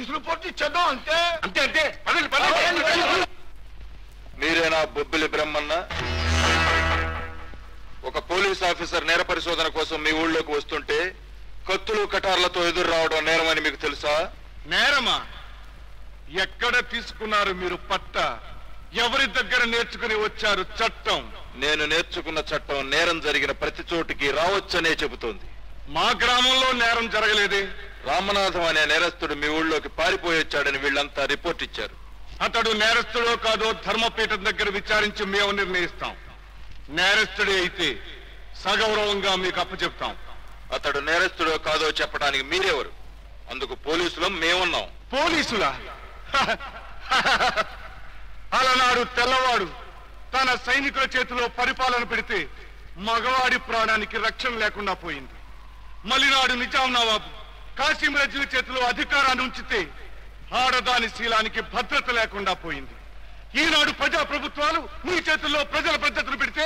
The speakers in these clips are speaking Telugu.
పోలీసు రిపోర్ట్ ఇచ్చేద్దాం అంతే అంతే అంతే పదండి పదండి మీరేనా బొబ్బిలి బ్రహ్మన్న ఒక పోలీస్ ఆఫీసర్ నేర పరిశోధన కోసం మీ ఊళ్ళోకి వస్తుంటే కత్తులు కటార్లతో ఎదురు రావడం నేరమని మీకు తెలుసా నేరమా ఎక్కడ తీసుకున్నారు మీరు పట్ట ఎవరి దగ్గర నేర్చుకుని వచ్చారు చట్టం నేను నేర్చుకున్న చట్టం నేరం జరిగిన ప్రతి చోటికి రావచ్చనే చెబుతోంది మా గ్రామంలో నేరం జరగలేదే రామనాథం అనే నేరస్తుడు మీ ఊళ్ళోకి పారిపోయి వచ్చాడని వీళ్ళంతా రిపోర్ట్ ఇచ్చారు అతడు నేరస్తుడో కాదో ధర్మపీఠం దగ్గర విచారించి మేము నిర్ణయిస్తాం నేరస్తుడే అయితే సగౌరవంగా మీకు అప్పచెప్తాం అతడు నేరస్తుడో కాదో చెప్పడానికి మీరెవరు అందుకు పోలీసులు మేమున్నాం పోలీసులా అలనాడు తెల్లవాడు తన సైనికుల చేతిలో పరిపాలన పెడితే మగవాడి ప్రాణానికి రక్షణ లేకుండా పోయింది మలినాడు నిజాం నవాబు కాసిం రజుల చేతిలో అధికారాన్ని ఉంచితే ఆడదాని శీలానికి భద్రత లేకుండా పోయింది ఈనాడు ప్రజా ప్రభుత్వాలు మీ చేతుల్లో ప్రజల భద్రతను పెడితే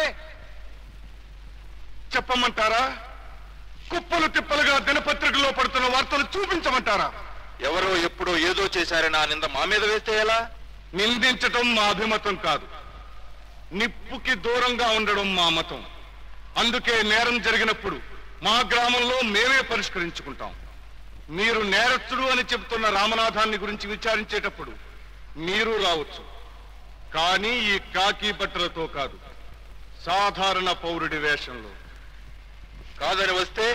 చెప్పమంటారా కుప్పలు తిప్పలుగా దినపత్రికల్లో పడుతున్న వార్తలు చూపించమంటారా ఎవరో ఎప్పుడో ఏదో చేశారని ఆ నింద మా మీద వేస్తే ఎలా నిందించటం మా అభిమతం కాదు నిప్పుకి దూరంగా ఉండడం మా మతం అందుకే నేరం జరిగినప్పుడు మా గ్రామంలో మేమే పరిష్కరించుకుంటాం మీరు నేరస్తుడు అని చెబుతున్న రామనాథాన్ని గురించి విచారించేటప్పుడు మీరు రావచ్చు కానీ ఈ కాకి బట్టలతో కాదు సాధారణ పౌరుడి వేషంలో కాదని వస్తే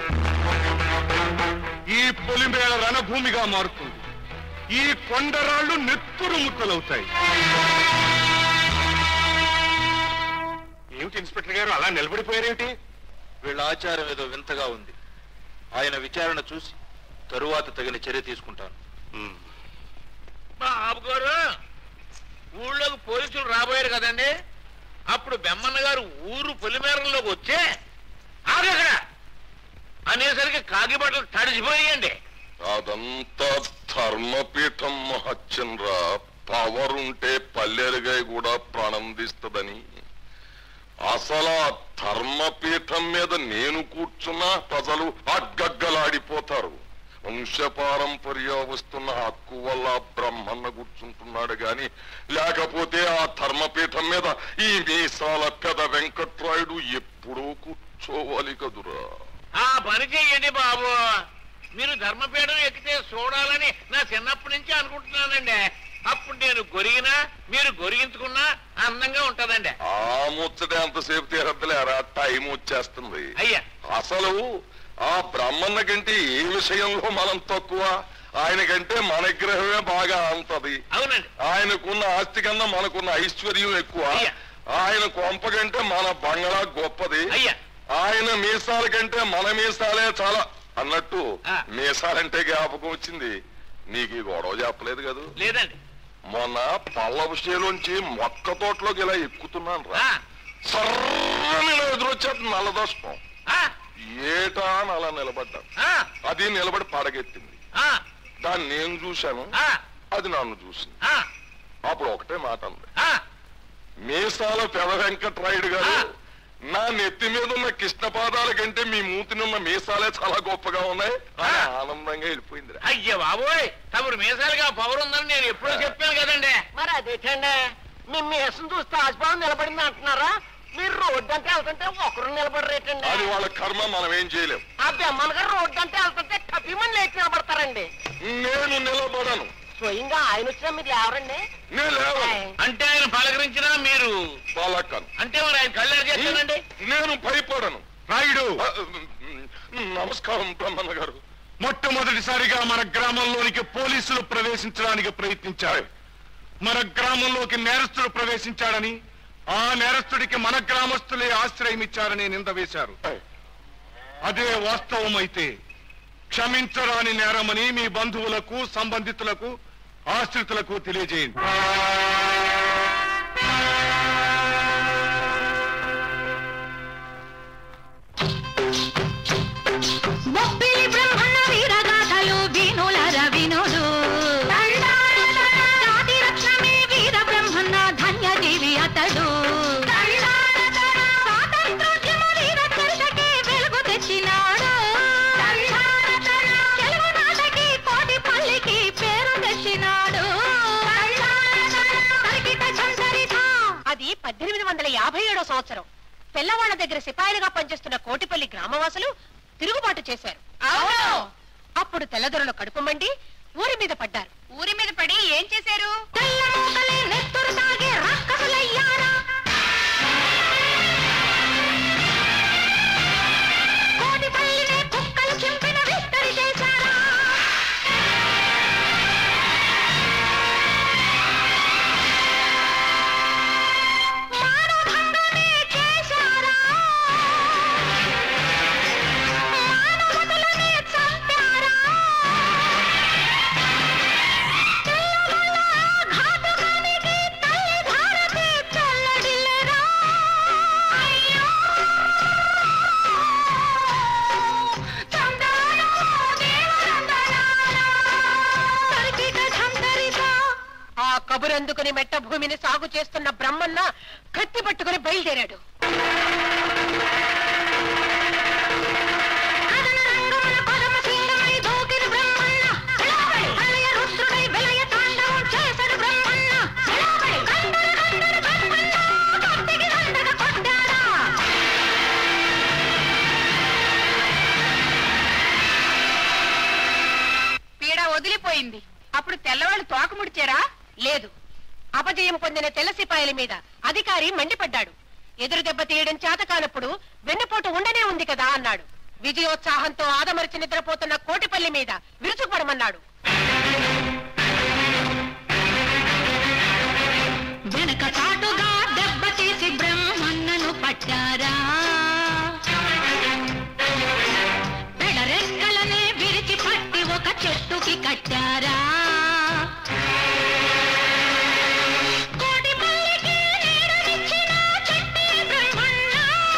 ఈ పొలిమేళ రణభూమిగా మారుతుంది ఈ కొండరాళ్లు నెత్తురు ముక్కలవుతాయి ఏమిటి ఇన్స్పెక్టర్ గారు అలా నిలబడిపోయారేమిటి వీళ్ళ ఆచారం ఏదో వింతగా ఉంది ఆయన విచారణ చూసి తరువాత తగిన చర్య తీసుకుంటాను బాబు గారు ఊళ్ళోకి పోలీసులు రాబోయారు కదండి అప్పుడు బెమ్మన్న గారు ఊరు పొలిమేరల్లోకి వచ్చే ఆగక్కడ అనేసరికి కాకి బట్టలు తడిసిపోయాయండి అదంతా ధర్మపీఠం మహత్యంరా పవర్ ఉంటే పల్లెలుగాయ కూడా ప్రాణం తీస్తుందని అసలు ఆ ధర్మపీఠం మీద నేను కూర్చున్నా ప్రజలు అగ్గగ్గలాడిపోతారు వంశపారంపర్య వస్తున్న హక్కు వల్ల బ్రహ్మన్న కూర్చుంటున్నాడు గాని లేకపోతే ఆ ధర్మపీఠం మీద ఈ మీసాల పెద వెంకట్రాయుడు ఎప్పుడూ కూర్చోవాలి కదురా ఆ పని చెయ్యండి బాబు మీరు ధర్మపీఠం ఎక్కితే చూడాలని నా చిన్నప్పటి నుంచి అనుకుంటున్నానండి అప్పుడు నేను గొరిగినా మీరు గొరిగించుకున్నా అందంగా ఉంటదండి ఆ ముచ్చట ఎంతసేపు తీరద్దులేరా టైం వచ్చేస్తుంది అయ్యా అసలు ఆ బ్రహ్మన్న కంటే ఏ విషయంలో మనం తక్కువ ఆయన కంటే మన గ్రహమే బాగా అంతది అవునండి ఆయనకున్న ఆస్తి కన్నా మనకున్న ఐశ్వర్యం ఎక్కువ అయ్యా. ఆయన కొంప కంటే మన బంగళా గొప్పది అయ్యా ఆయన మీసాల కంటే మన మీసాలే చాలా అన్నట్టు ఆ. మీసాలంటే జ్ఞాపకం వచ్చింది నీకు ఈ గొడవ చెప్పలేదు కదా లేదండి మొన్న పళ్ళ విషయంలోంచి మొక్క తోటలోకి ఇలా ఎక్కుతున్నాను రా ఆ, సర్రని ఎదురొచ్చేది నల్లదోషం ఆ, ఏటా అని అలా నిలబడ్డాను ఆ, అది నిలబడి పడగెత్తింది ఆ, దాన్ని నేను చూశాను ఆ, అది నన్ను చూసింది ఆ, అప్పుడు ఒకటే మాట అంది ఆ. మీసాల పెద వెంకట్రాయుడు గారు ఆ. నా నెత్తి మీద ఉన్న కృష్ణ పాదాల కంటే మీ మూతిని ఉన్న మీసాలే చాలా గొప్పగా ఉన్నాయి అని ఆ. ఆనందంగా వెళ్ళిపోయింది అయ్య బాబోయ్ తమరు మీసాలుగా పవర్ ఉందని నేను ఎప్పుడో చెప్పాను కదండి మరి అదేటండి మీ మీసం చూస్తే ఆస్పాదం నిలబడింది అంటున్నారా మీరు రోడ్డు అంటే వెళ్తుంటే ఒకరు నిలబడరేటండి అది వాళ్ళ కర్మ మనం ఏం చేయలేం ఆ బెమ్మన్ గారు రోడ్డు అంటే వెళ్తుంటే టపిమని లేచి నిలబడతారండి నేను నిలబడను స్వయంగా ఆయన వచ్చినా మీరు లేవరండి నేను లేవను అంటే ఆయన పలకరించినా మీరు పలకను అంటే మరి ఆయన కళ్ళు చేస్తానండి నేను భయపడను రాయుడు ఆ, నమస్కారం బ్రహ్మన్న గారు మొట్టమొదటిసారిగా మన గ్రామంలోనికి పోలీసులు ప్రవేశించడానికి ప్రయత్నించారు మన గ్రామంలోకి నేరస్తుడు ప్రవేశించాడని ఆ నేరస్తుడికి మన గ్రామస్తులే ఆశ్రయం ఇచ్చారని నింద వేశారు అదే వాస్తవమైతే క్షమించరాని నేరమని మీ బంధువులకు సంబంధితులకు ఆశ్రితులకు తెలియజేయండి బొబ్బిలి బ్రహ్మణ వీరగాథలు వినులర వినుడు జాతి రత్నమే వీర బ్రహ్మణ ధన్యజీవి అతడు స్వాతంత్రోద్యమ వీర చరితకి వెలుగు తెచ్చినాడు తెలుగు నాటకి కోటి పల్లికి పేరు తెచ్చినాడు యాభై ఏడో సంవత్సరం పిల్లవాళ్ల దగ్గర సిపాయిలుగా పనిచేస్తున్న కోటిపల్లి గ్రామవాసులు తిరుగుబాటు చేశారు అప్పుడు తెల్లదొరలు కడుపు మండి ఊరి మీద పడ్డారు ఊరి మీద పడి ఏం చేశారు ఆ కబురందుకుని మెట్ట భూమిని సాగు చేస్తున్న బ్రహ్మన్న కత్తి పట్టుకుని బయలుదేరాడు పీడ వదిలిపోయింది అప్పుడు తెల్లవాళ్ళు తోక ముడిచారా లేదు అపజయం పొందిన తెల్ల సిపాయిల మీద అధికారి మండిపడ్డాడు ఎదురు దెబ్బ తీయడం చేత కానప్పుడు వెన్నుపోటు ఉండనే ఉంది కదా అన్నాడు విజయోత్సాహంతో ఆదమరిచి నిద్రపోతున్న కోటిపల్లి మీద విరుచుకుపడమన్నాడు వెనక చాటుగా దెబ్బ తీసి బ్రహ్మన్నను పట్టారా పెడరెక్కలనే విరిచి పట్టి ఒక చెట్టుకి కట్టారా కోటిపల్లికి నీడనిచ్చిన చెట్టే బ్రహ్మన్న.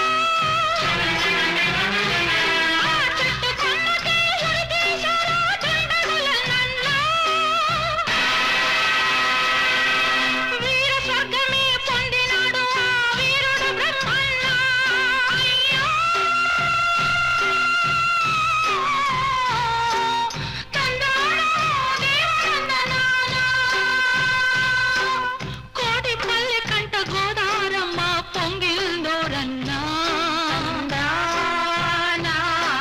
ఆ చెట్టు కొమ్మకి ఉరితీశారా దుండగులనన్నా. వీర స్వర్గమే పొందినాడు ఆ వీరుడు బ్రహ్మన్న అయ్యో తందానా దేవనందనానా కోటిపల్లి కంట గోదారమ్మ పొంగిల్దోరన్నా తందానా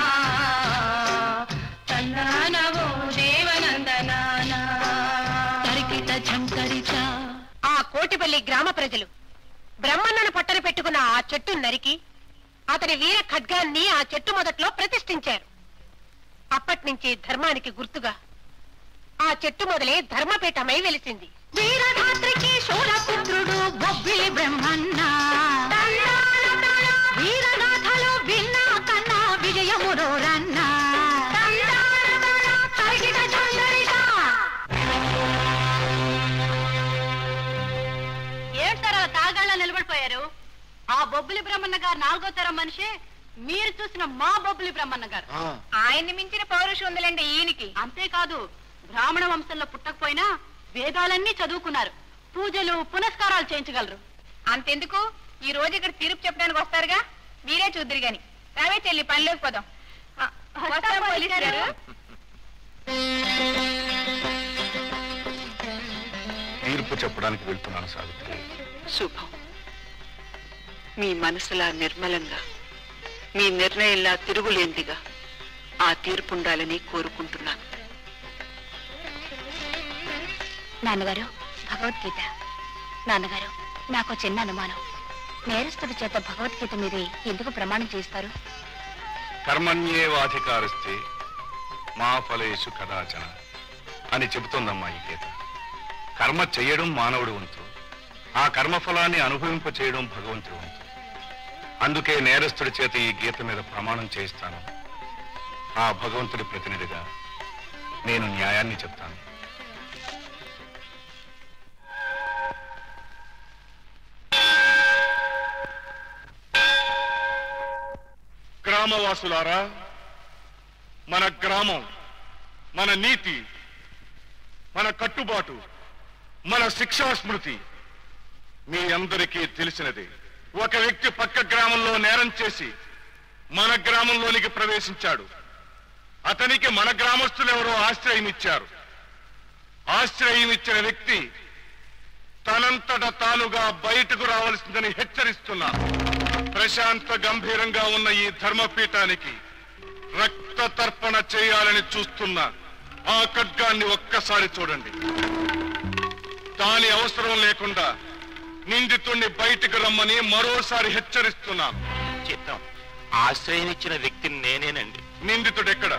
తందానవో దేవనందనానా తరికిట చంకరిట ఆ కోటిపల్లి గ్రామ ప్రజలు బ్రహ్మన్నను పట్టన పెట్టుకున్న ఆ చెట్టు నరికి అతని వీర ఖడ్గాన్ని ఆ చెట్టు మొదట్లో ప్రతిష్ఠించారు అప్పటి నుంచి ధర్మానికి గుర్తుగా ఆ చెట్టు మొదలే ధర్మపీఠమై వెలిసింది వీరధాత్రికి శూరపుత్రుడు బొబ్బిలి బ్రహ్మన్న వీరగాథలు విన్నా కన్నా విజయముడు రన్న తరిగిట చందరిట ఏడ్తారా తాగాళ్ళ నిలబడిపోయారు ఆ బొబ్బులి బ్రహ్మన్న గారు నాలుగో తరం మనిషి మీరు చూసిన మా బొబ్బులి బ్రహ్మన్న గారు ఆయన్ని మించిన పౌరుషం ఉందిలేండి ఈయనకి అంతేకాదు బ్రాహ్మణ వంశంలో పుట్టకపోయినా వేదాలన్నీ చదువుకున్నారు పూజలు పునస్కారాలు చేయించగలరు అంతెందుకు ఈ రోజు ఇక్కడ తీర్పు చెప్పడానికి వస్తారుగా మీరే చూద్దరు గాని రావే చెల్లి పనిలోకి పోదాం ఆ, వస్తాం పోలీస్ గారు తీర్పు చెప్పడానికి వెళ్తున్నాను సావిత్రి శుభం మీ మనసులా నిర్మలంగా మీ నిర్ణయంలా తిరుగులేందిగా ఆ తీర్పుండాలని కోరుకుంటున్నాను నాన్నగారు భగవద్గీత నాన్నగారు నాకు చిన్న అనుమానం నేరస్తుడి చేత భగవద్గీత మీద ఎందుకు ప్రమాణం చేస్తారు కర్మణ్యేవాధికారస్తే మా ఫలేషు కదాచన అని చెబుతోందమ్మా ఈ గీత కర్మ చేయడం మానవుడి వంతు ఆ కర్మఫలాన్ని అనుభవింప చేయడం భగవంతుడి వంతు అందుకే నేరస్తుడి చేత ఈ గీత మీద ప్రమాణం చేయిస్తాను ఆ భగవంతుడి ప్రతినిధిగా నేను న్యాయాన్ని చెప్తాను గ్రామవాసులారా మన గ్రామం మన నీతి మన కట్టుబాటు మన శిక్షా స్మృతి మీ అందరికీ తెలిసినదే ఒక వ్యక్తి పక్క గ్రామంలో నేరం చేసి మన గ్రామంలోనికి ప్రవేశించాడు అతనికి మన గ్రామస్తులెవరో ఆశ్రయం ఇచ్చారు ఆశ్రయం ఇచ్చిన వ్యక్తి తనంతట తానుగా బయటకు రావాల్సిందని హెచ్చరిస్తున్నా ప్రశాంత గంభీరంగా ఉన్న ఈ ధర్మపీఠానికి రక్త తర్పణ చేయాలని చూస్తున్నా ఆ ఖడ్గాన్ని ఒక్కసారి చూడండి దాని అవసరం లేకుండా నిందితుణ్ణి బయటికి రమ్మని మరోసారి హెచ్చరిస్తున్నాను చిత్తం ఆశ్రయనిచ్చిన వ్యక్తిని నేనేనండి నిందితుడెక్కడ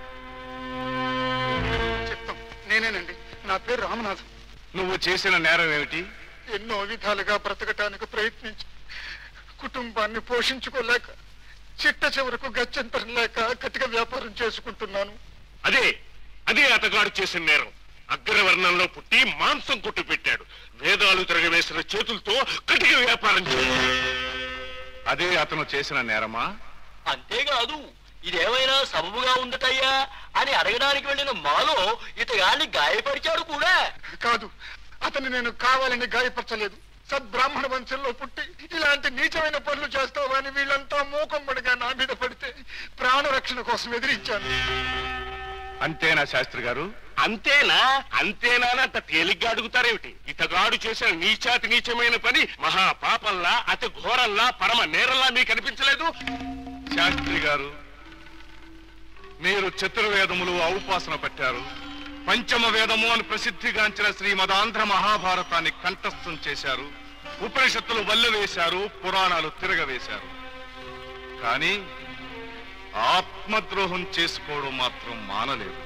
చెప్తాం నేనేనండి నా పేరు రామనాథం నువ్వు చేసిన నేరం ఏమిటి ఎన్నో విధాలుగా బ్రతకటానికి ప్రయత్నించి కుటుంబాన్ని పోషించుకోలేక చిట్ట చివరకు గత్యంతరం లేక కటిక వ్యాపారం చేసుకుంటున్నాను అదే అదే అతగాడు చేసిన నేరం అగ్రవర్ణంలో పుట్టి మాంసం కొట్టు పెట్టాడు వేదాలు తిరగవేసిన చేతులతో కటిక వ్యాపారం చేశాడు అదే అతను చేసిన నేరమా అంతేకాదు ఇదేమైనా సబబుగా ఉందటయ్యా అని అడగడానికి వెళ్ళిన మాలో ఇతగాన్ని గాయపరిచాడు కూడా కాదు అతన్ని నేను కావాలని గాయపరచలేదు సద్బ్రాహ్మణ వంశంలో పుట్టి ఇలాంటి నీచమైన పనులు చేస్తావని వీళ్ళంతా మూకమ్మడిగా నా మీద పడితే ప్రాణరక్షణ కోసం ఎదిరించాను అంతేనా శాస్త్రి గారు అంతేనా అంతేనా అని అంత తేలిగ్గా అడుగుతారేమిటి ఇతగాడు చేసిన నీచాతి నీచమైన పని మహా పాపంలా అతి ఘోరంలా పరమ నేరంలా మీకు అనిపించలేదు శాస్త్రి గారు మీరు చతుర్వేదములు ఔపాసన పట్టారు పంచమ వేదము అని ప్రసిద్ధిగాంచిన శ్రీమదాంధ్ర మహాభారతాన్ని కంఠస్థం చేశారు ఉపనిషత్తులు వల్లు వేశారు పురాణాలు తిరగవేశారు కానీ ఆత్మద్రోహం చేసుకోవడం మాత్రం మానలేదు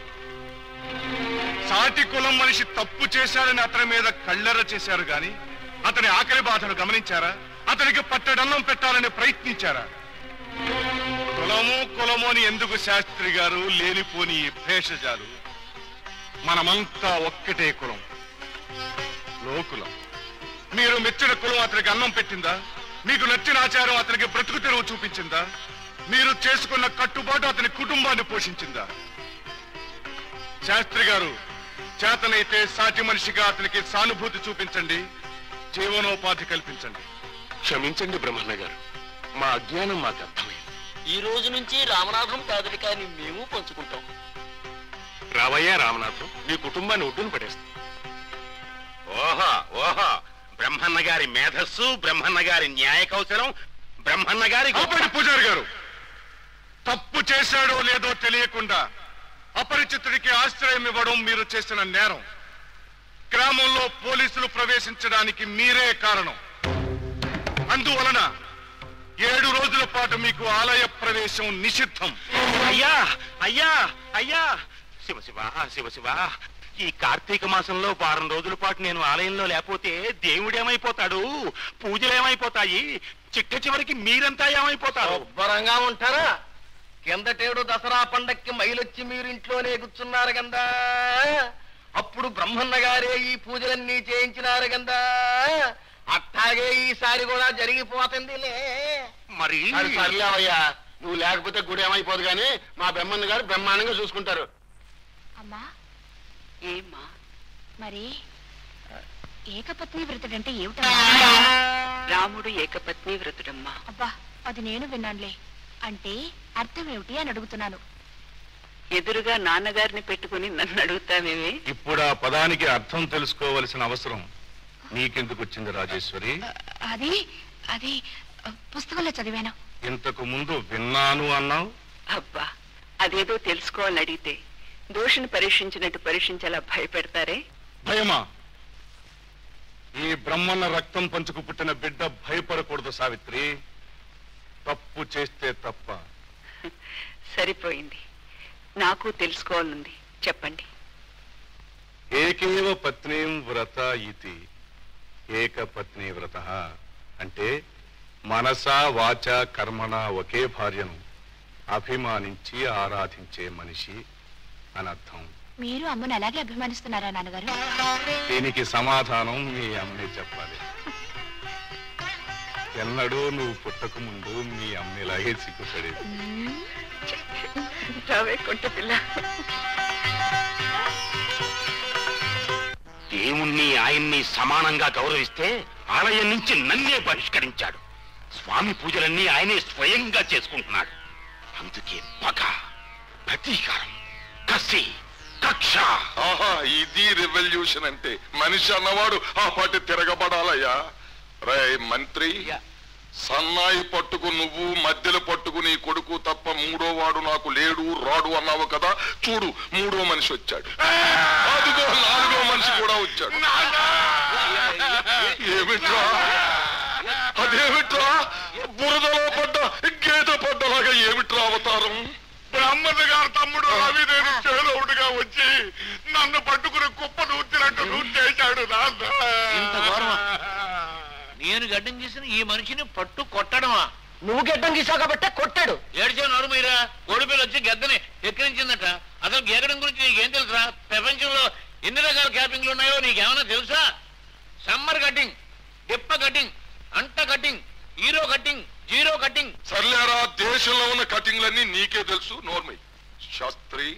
సాటి కులం మనిషి తప్పు చేశాడని అతని మీద కళ్ళెర చేశారు గాని అతని ఆకలి బాధను గమనించారా అతనికి పట్టడన్నం పెట్టాలని ప్రయత్నించారా కులము కులము అని ఎందుకు శాస్త్రి గారు లేనిపోని ఈ భేషజాలు మనమంతా ఒక్కటే కులం లోకులం మీరు మెచ్చిన కులం అతనికి అన్నం పెట్టిందా మీకు నచ్చిన ఆచారం అతనికి బ్రతుకు తెరువు చూపించిందా మీరు చేసుకున్న కట్టుబాటు అతని కుటుంబాన్ని పోషించిందా శాస్త్రి గారు చేతనైతే సాటి మనిషిగా అతనికి సానుభూతి చూపించండి జీవనోపాధి కల్పించండి క్షమించండి బ్రహ్మన్న గారు మా అజ్ఞానం మాకు అర్థమైంది ఈ రోజు నుంచి రామనాథం పేదరికాన్ని మేము పంచుకుంటాం రావయ్యా రామనాథం నీ కుటుంబాన్ని ఒడ్డున పడేస్తా ఓహో ఓహో బ్రహ్మన్న గారి మేధస్సు బ్రహ్మన్న గారి న్యాయ కౌశలం బ్రహ్మన్న గారి ఆపండి పూజారి గారు తప్పు చేశాడో లేదో తెలియకుండా అపరిచితుడికి ఆశ్రయం ఇవ్వడం మీరు చేసిన నేరం గ్రామంలో పోలీసులు ప్రవేశించడానికి మీరే కారణం అందువలన ఏడు రోజుల పాటు మీకు ఆలయ ప్రవేశం నిషిద్ధం అయ్యా అయ్యా అయ్యా శివ శివ శివ శివ ఈ కార్తీక మాసంలో వారం రోజుల పాటు నేను ఆలయంలో లేకపోతే దేవుడేమైపోతాడు పూజలేమైపోతాయి చిట్ట చివరికి మీరంతా ఏమైపోతారు శుభ్రంగా ఉంటారా కిందటేడు దసరా పండక్కి మైలొచ్చి మీరు ఇంట్లోనే కూర్చున్నారు కదా అప్పుడు బ్రహ్మన్న గారే ఈ పూజలన్నీ చేయించినారు కదా అట్టాగే ఈసారి కూడా జరిగిపోతుందిలే మరి అది సర్లేవయ్యా నువ్వు లేకపోతే గుడి ఏమైపోదు కానీ మా బ్రహ్మన్న గారు బ్రహ్మాండంగా చూసుకుంటారు అమ్మా ఏమ్మా మరి ఆ, ఏకపత్ని వ్రతుడంటే ఏమిటమ్మా రాముడు ఏకపత్ని వ్రతుడమ్మా అబ్బా అది నేను విన్నానులే అంటే అర్థం ఏమిటి అని అడుగుతున్నాను ఎదురుగా నాన్నగారిని పెట్టుకుని నన్ను అడుగుతావేమే ఇప్పుడు ఆ పదానికి అర్థం తెలుసుకోవలసిన అవసరం నీకెందుకు వచ్చింది రాజేశ్వరి ఆ, అది అది ఆ, పుస్తకంలో చదివాను ఇంతకు ముందు విన్నాను అన్నావు అబ్బా అదేదో తెలుసుకోవాలని అడిగితే దోషిని పరీక్షించినట్టు పరీక్షించేలా భయపెడతారే భయమా ఈ బ్రహ్మన్న రక్తం పంచుకు పుట్టిన బిడ్డ భయపడకూడదు సావిత్రి తప్పు చేస్తే తప్ప సరిపోయింది నాకు తెలుసుకోవాలనుంది చెప్పండి ఏకేవ పత్నీం వ్రత ఇతి ఏకపత్ని వ్రత అంటే మనస వాచ కర్మణ ఒకే భార్యను అభిమానించి ఆరాధించే మనిషి అనర్థం మీరు అమ్మను అలాగే అభిమానిస్తున్నారా నాన్నగారు దీనికి సమాధానం మీ అమ్మే చెప్పాలి ఎన్నడూ నువ్వు పుట్టక ముందు మీ అమ్మ ఇలాగే సిగ్గుపడేది రావే కొంట పిల్ల దేవుణ్ణి ఆయన్ని సమానంగా గౌరవిస్తే ఆలయం నుంచి నన్నే బహిష్కరించాడు స్వామి పూజలన్నీ ఆయనే స్వయంగా చేసుకుంటున్నాడు అందుకే పగ ప్రతీకారం కసి కక్ష ఆహా ఇది రెవల్యూషన్ అంటే మనిషి అన్నవాడు ఆ పాటి తిరగబడాలయ్యా రే మంత్రి సన్నాయి పట్టుకు నువ్వు మధ్యలో పట్టుకు నీ కొడుకు తప్ప మూడో వాడు నాకు లేడు రాడు అన్నావు కదా చూడు మూడో మనిషి వచ్చాడు అదిగో నాలుగో మనిషి కూడా వచ్చాడు ఏమిట్రా అదేమిట్రా బురదలో పడ్డ గీత పడ్డలాగా ఏమిట్రా అవతారం బ్రహ్మణ గారు తమ్ముడు రవి నేను చేదవుడుగా వచ్చి నన్ను పట్టుకుని కుప్ప నూర్చినట్టు నూర్చేశాడు ఇంత ఘోరమా? నేను గడ్డం చేసిన ఈ మనిషిని పట్టు కొట్టడమా నువ్వు గెడ్డం గీసావు కాబట్టే కొట్టాడు ఏడ్చే నోరు మీరా కోడిపిల్ల వచ్చి గద్దని ఎక్కిరించిందట అసలు గీకడం గురించి నీకేం తెలుసా ప్రపంచంలో ఎన్ని రకాల క్యాపింగ్లు ఉన్నాయో నీకేమైనా తెలుసా సమ్మర్ కటింగ్ డిప్ప కటింగ్ అంట cutting hero cutting zero cutting సర్లేరా దేశంలో ఉన్న కటింగ్లన్నీ నీకే తెలుసు నోర్మై శాస్త్రి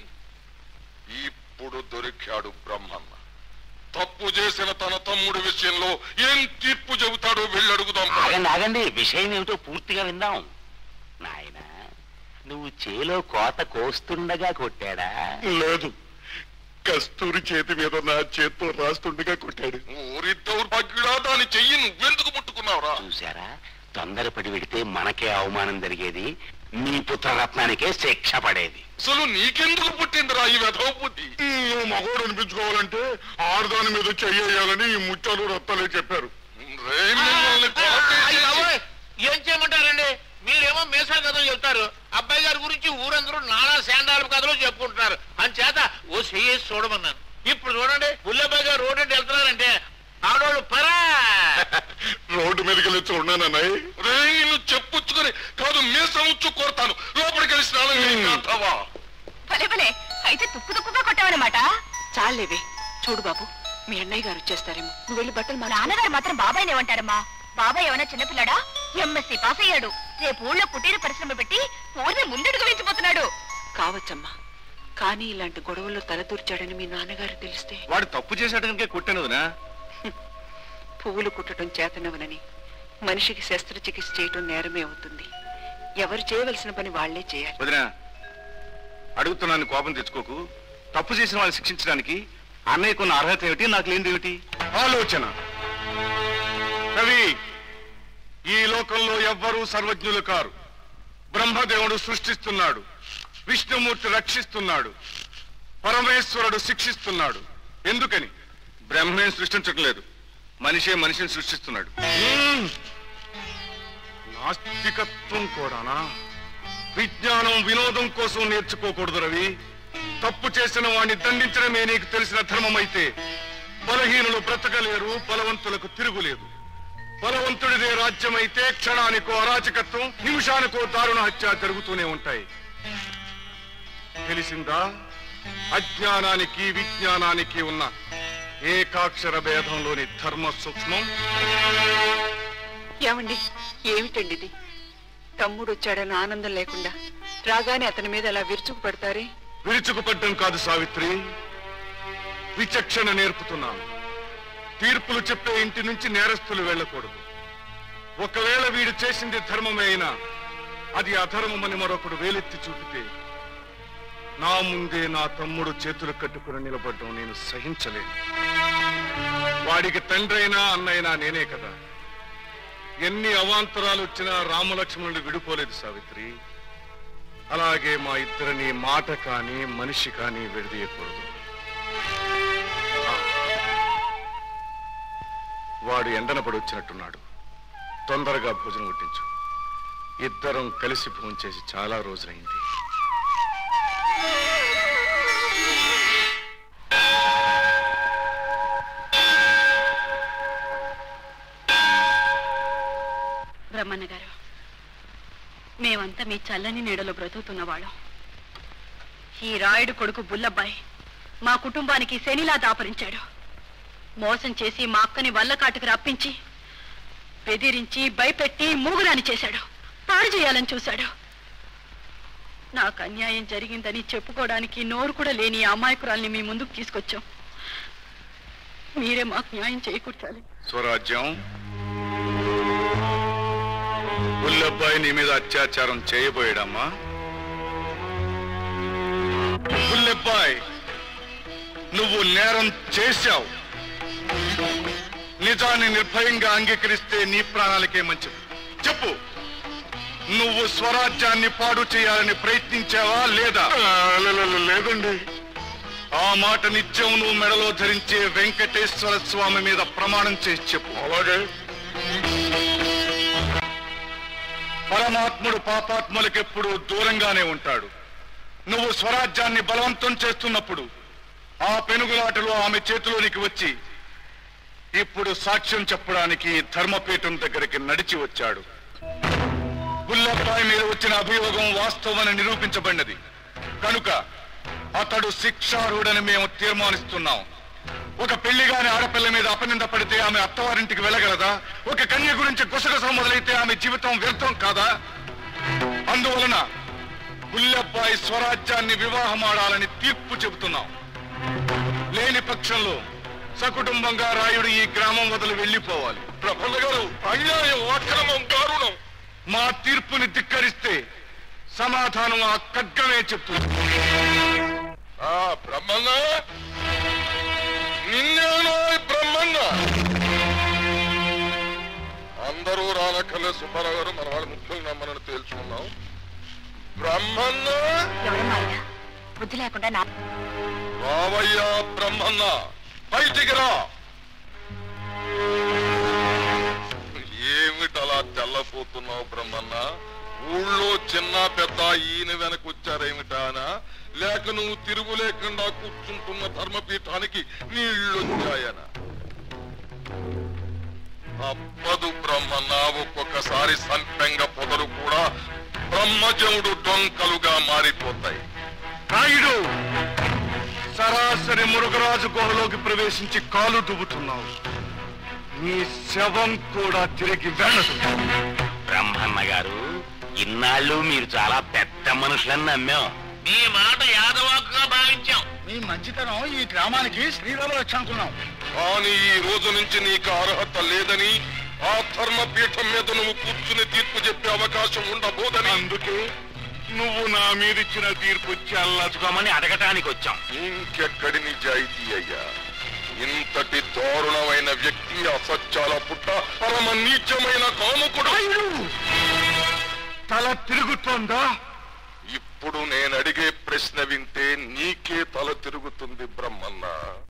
ఇప్పుడు దొరికాడు బ్రహ్మన్న తప్పు చేసిన తన తమ్ముడి విషయంలో ఏం తీర్పు చెబుతాడో వెళ్ళి అడుగుదాం ఆగండి ఆగండి విషయం ఏమిటో పూర్తిగా విందాం నాయన నువ్వు చేలో కోత కోస్తుండగా కొట్టాడా లేదు కస్తూరి చేతి మీద నా చేత్తో రాస్తుండగా కొట్టాడు ఊరి దౌర్భాగ్యుడా దాని చెయ్యి నువ్వెందుకు ముట్టుకున్నావురా చూసారా తొందరపడి వెడితే మనకే అవమానం జరిగేది మీ పుత్రరత్నానికే శిక్ష పడేది అసలు నీకెందుకు పుట్టిందిరా ఈ వెధవ బుద్ధి నువ్వు మగోడు అనిపించుకోవాలంటే ఆడదాని మీద చెయ్యాలని ఈ ముచ్చాలు రత్తాలే చెప్పారు రే మిమ్మల్ని కొల అయ్య చేసి- బాబోయ్, ఏం చేయమంటారండి మీరేమో మేసా కథలు చెప్తారు అబ్బాయి గారి గురించి ఊరందరూ నానా శాండాల కథలు చెప్పుకుంటున్నారు అంచేత ఓ చెయ్యేసి చూడమన్నాను ఇప్పుడు చూడండి బుల్లబ్బాయి గారు రోడ్డు అంటే వెళ్తున్నారంటే ఆడవాళ్ళు పరా రోడ్డు మీదకి వెళ్ళి చూడన్నానన్నాయి రే నిన్ను చెప్పుచ్చుకొని కాదు మీసం ఉచ్చు కోరతాను లోపలికి వెళ్ళి స్నానం చేయి, కాంతవా. భలే భలే అయితే తుక్కు తుక్కుగా కొట్టావన్నమాట చాలేవే చూడు బాబు మీ అన్నయ్య గారు వచ్చేస్తారేమో నువ్వు వెళ్ళి బట్టలు మార్చుకో. నాన్నగారు మాత్రం బాబాయ్ ఏమంటారమ్మా బాబాయ్ ఏమైనా చిన్నపిల్లడా ఎంఎస్సీ పాస్ అయ్యాడు రేపు ఊళ్ళో కుటీర పరిశ్రమ పెట్టి ఊరిని ముందడుగు వేసిపోతున్నాడు కావచ్చమ్మా కానీ ఇలాంటి గొడవల్లో తలదూర్చాడని మీ నాన్నగారు తెలిస్తే వాడు తప్పు చేశాడు కనుక కొట్టాను వదినా పువ్వులు కుట్టడం చేతనవనని మనిషికి శస్త్రచికిత్స చేయటం నేరమే అవుతుంది ఎవరు చేయవలసిన పని వాళ్లే చేయాలి వదినా అడుగుతున్నాను కోపం తెచ్చుకోకు తప్పు చేసిన వాళ్ళని శిక్షించడానికి అన్నయ్యకున్న అర్హత ఏమిటి నాకు లేనిది ఏమిటి ఆలోచన రవి ఈ లోకంలో ఎవ్వరూ సర్వజ్ఞులు కారు బ్రహ్మదేవుడు సృష్టిస్తున్నాడు విష్ణుమూర్తి రక్షిస్తున్నాడు పరమేశ్వరుడు శిక్షిస్తున్నాడు ఎందుకని బ్రహ్మే సృష్టించటం లేదు మనిషే మనిషిని సృష్టిస్తున్నాడు నాస్తికత్వం కూడానా విజ్ఞానం వినోదం కోసం నేర్చుకోకూడదు రవి తప్పు చేసిన వాణ్ణి దండించడమే నీకు తెలిసిన ధర్మమైతే బలహీనులు బ్రతకలేరు బలవంతులకు తిరుగులేదు బలవంతుడిదే రాజ్యమైతే క్షణానికో అరాచకత్వం నిమిషానికో దారుణ హత్య జరుగుతూనే ఉంటాయి తెలిసిందా అజ్ఞానానికి విజ్ఞానానికి ఉన్న ఏకాక్షర భేదంలోని ధర్మ సూక్ష్మం ఏమండి ఏమిటండి ఇది తమ్ముడు వచ్చాడన్న ఆనందం లేకుండా రాగానే అతని మీద అలా విరుచుకు పడతారే విరుచుకుపడ్డం కాదు సావిత్రి విచక్షణ నేర్పుతున్నాను తీర్పులు చెప్పే ఇంటి నుంచి నేరస్తులు వెళ్ళకూడదు ఒకవేళ వీడు చేసింది ధర్మమే అయినా అది అధర్మమని మరొకడు వేలెత్తి చూపితే నా ముందే నా తమ్ముడు చేతులు కట్టుకుని నిలబడడం నేను సహించలేను వాడికి తండ్రైనా అన్నైనా నేనే కదా ఎన్ని అవాంతరాలు వచ్చినా రామలక్ష్మణుడు విడిపోలేదు సావిత్రి అలాగే మా ఇద్దరిని మాట కానీ మనిషి కానీ విడదీయకూడదు ఆ. వాడు ఎండన పడి వచ్చినట్టున్నాడు తొందరగా భోజనం వడ్డించు ఇద్దరం కలిసి భోజనం చేసి చాలా రోజులైంది బ్రహ్మన్న గారు మేమంతా మీ చల్లని నీడలో బ్రతుకుతున్నవాళ్ళం ఈ రాయుడు కొడుకు బుల్లబ్బాయి మా కుటుంబానికి శనిలా దాపరించాడు మోసం చేసి మా అక్కని వల్లకాటుకు రప్పించి బెదిరించి భయపెట్టి మూగురాని చేశాడు పాడు చేయాలని చూశాడు నాకు అన్యాయం జరిగిందని చెప్పుకోవడానికి నోరు కూడా లేని ఈ అమాయకురాల్ని మీ ముందుకు తీసుకొచ్చాం మీరే మాకు న్యాయం చేకూర్చాలి స్వరాజ్యం బుల్లబ్బాయి నీ మీద అత్యాచారం చేయబోయాడమ్మా బుల్లబ్బాయి నువ్వు నేరం చేశావు నిజాన్ని నిర్భయంగా అంగీకరిస్తే నీ ప్రాణాలకే మంచిది చెప్పు నువ్వు స్వరాజ్యాన్ని పాడు చేయాలని ప్రయత్నించావా లేదా లేదండి ఆ మాట నిత్యం నువ్వు మెడలో ధరించే వెంకటేశ్వర స్వామి మీద ప్రమాణం చేసి చెప్పు అలాగే పరమాత్ముడు పాపాత్ములకెప్పుడు దూరంగానే ఉంటాడు నువ్వు స్వరాజ్యాన్ని బలవంతం చేస్తున్నప్పుడు ఆ పెనుగులాటలో ఆమె చేతిలోనికి వచ్చి ఇప్పుడు సాక్ష్యం చెప్పడానికి ధర్మపీఠం దగ్గరికి నడిచి వచ్చాడు బుల్లెప్పాయి మీద వచ్చిన అభియోగం వాస్తవమని నిరూపించబడినది కనుక అతడు శిక్షార్హుడని మేము తీర్మానిస్తున్నాం ఒక పెళ్లిగాని ఆడపిల్ల మీద అపనింద పడితే ఆమె అత్తవారింటికి వెళ్ళగలదా ఒక కన్య గురించి గుసగుస మొదలైతే ఆమె జీవితం వ్యర్థం కాదా అందువలన బుల్లెప్పాయి స్వరాజ్యాన్ని వివాహమాడాలని తీర్పు చెబుతున్నాం లేని పక్షంలో సకుటుంబంగా రాయుడు ఈ గ్రామం వదిలి వెళ్ళిపోవాలి ప్రఫుల్ల గారు అన్యాయం అక్రమం దారుణం మా తీర్పుని ధిక్కరిస్తే సమాధానం ఆ ఖడ్గమే చెప్తుంది ఆ బ్రహ్మన్న నిన్నేనో బ్రహ్మన్న అందరూ రానక్కర్లే సుబ్బారావు గారు మన వాళ్ళ ముఖ్యులు నమ్మనని తేల్చుకున్నాం బ్రహ్మన్న బుద్ధి లేకుండా నా రావయ్యా బ్రహ్మన్న బయటికి రా ఏమిటలా తెల్లపోతున్నావు బ్రహ్మన్న ఊళ్ళో చిన్న పెద్ద ఈయన వెనక వచ్చారేమిటానా లేక నువ్వు తిరుగు లేకుండా కూర్చుంటున్న ధర్మపీఠానికి నీళ్ళొచ్చాయనా తప్పదు బ్రహ్మన్న ఒక్కొక్కసారి సంపెంగ పొదలు కూడా బ్రహ్మజముడు డొంకలుగా మారిపోతాయి రాయుడు సరాసరి మురుగరాజు గుహలోకి ప్రవేశించి కాలు దువ్వుతున్నావు నీ శవం కూడా తిరిగి వెళ్ళదు బ్రహ్మన్న గారు ఇన్నాళ్ళు మీరు చాలా పెద్ద మనుషులని నమ్మాం నీ మాట యాదవాకుగా భావించాం మీ మంచితనం ఈ గ్రామానికి శ్రీరామ రక్ష అనుకున్నాం కానీ ఈ రోజు నుంచి నీకు అర్హత లేదని ఆ ధర్మపీఠం మీద నువ్వు కూర్చుని తీర్పు చెప్పే అవకాశం ఉండబోదని అందుకే నువ్వు నా మీదిచ్చిన తీర్పు చల్లచుకోమని అడగటానికి వచ్చాం ఇంకెక్కడి నిజాయితీ అయ్యా ఇంతటి దారుణమైన వ్యక్తి అసత్యాల పుట్ట పరమ నీచమైన కాముకుడు తల తిరుగుతోందా ఇప్పుడు నేను అడిగే ప్రశ్న వింటే నీకే తల తిరుగుతుంది బ్రహ్మన్న